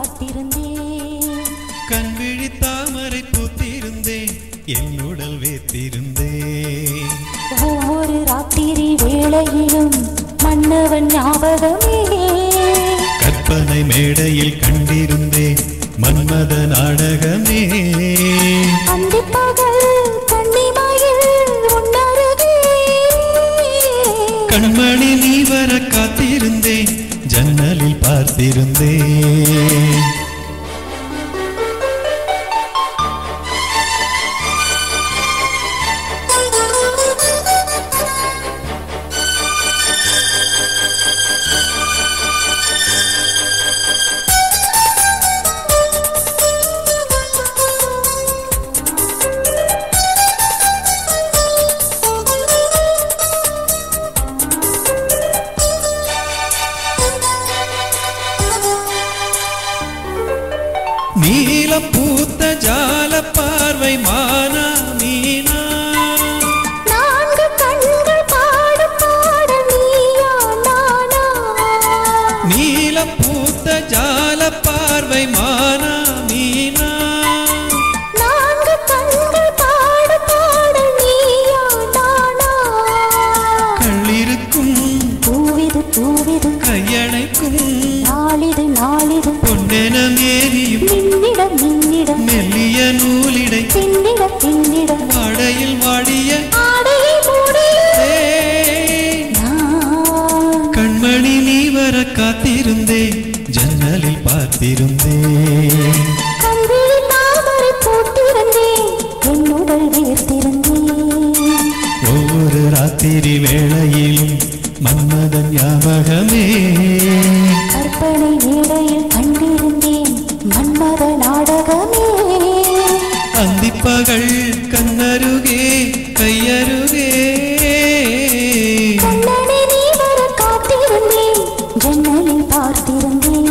காத்திருந்தேன் கண்விழி தாமரை பூத்திருந்தேன் என் உடல் வேத்திருந்தேன் ஒவ்வொரு ராத்திரி வேளையிலும் மன்னவன் ஞாபகமே கற்பனை மேடையில் கண்டிருந்தேன் மன்மத நாடகமே அந்திப்பகல் கன்னிமயில் உன்னருகே கண்மணி நீ வர காத்திருந்தேன் ஜன்னலில் பார்த்திருந்தேன் நீலம் பூத்த ஜால பார்வை மானா மீனா நான்கு கண்கள் பாடும் பாடல் நீயா நானா நீலம் பூத்த ஜால பார்வை மானா மீனா நான்கு கண்கள் பாடும் பாடல் நீயா நானா கள்ளிருக்கும் பூவிது பூவிது கையணைக்கும் நாளிது நாளிது பொன்னென மேரியும் மின்னிட மின்னிட மெல்லிய நூலிடை பின்னிட பின்னிட வாடையில் வாடிய ஆடையை மூடி ஏய், நான் கண்மணி நீ வர காத்திருந்தேன் ஜன்னலில் பார்த்திருந்தேன் கண்விழி தாமரை போட்டிருந்தேன் என்னுடல் வேர்த்திருந்தேன் ஒவ்வொரு ராத்திரி வேளையிலும் மன்மதன் ஞாபகமே கற்பனை மேடையில் கண்டிருந்தேன் மன்மத நாடகமே அந்திப்பகல் கண்ணருகே கையருகே கண்ணனை நீ வர காத்திருந்தேன் ஜன்னலில் பார்த்திருந்தேன்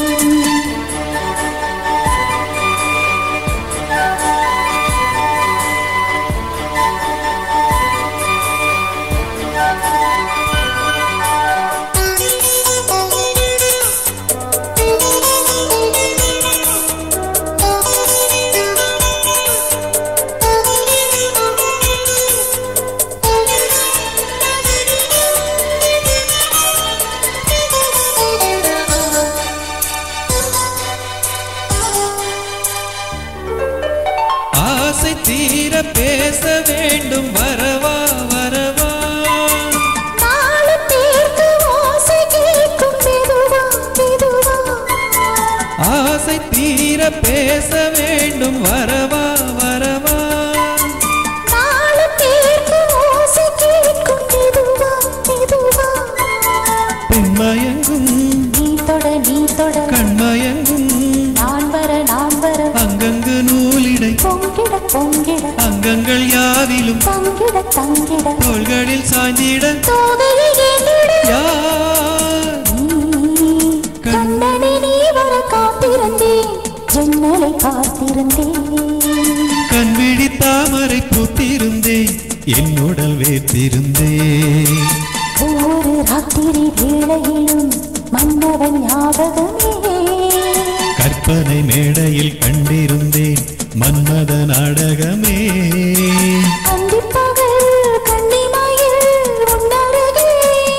ஆசை தீர பேச வேண்டும் வரவா வரவா நாலு பேருக்கு ஓசை கேட்கும் மெதுவா மெதுவா ஆசை தீர பேச வேண்டும் வரவா வரவா நாலு பேருக்கு ஓசை கேட்கும் மெதுவா மெதுவா பெண்மயங்கும் நீ தொட நீ தொட கண்மயங்கும் நான் வர நான் வர அங்கங்கு நூலிடை பொங்கிட பொங்கிட அங்கங்கள் யாவிலும் தங்கிட தங்கிட தோள்களில் சாய்ந்திட தோகையை ஏந்திட யார் நீ கண்ணனை நீ வர காத்திருந்தேன் ஜன்னலை காத்திருந்தேன் கண்விழி தாமரை பூத்திருந்தேன் என் உடல் வேத்திருந்தேன் ஒவ்வொரு ராத்திரி வேளையிலும் மன்னவன் ஞாபகமே கற்பனை மேடையில் கண்டிருந்தேன் மன்மத நாடகமே அந்திப்பகல் கன்னிமயில் உன்னருகே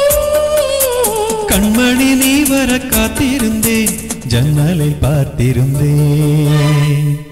கண்மணி நீ வர காத்திருந்தேன் ஜன்னலை பார்த்திருந்தேன்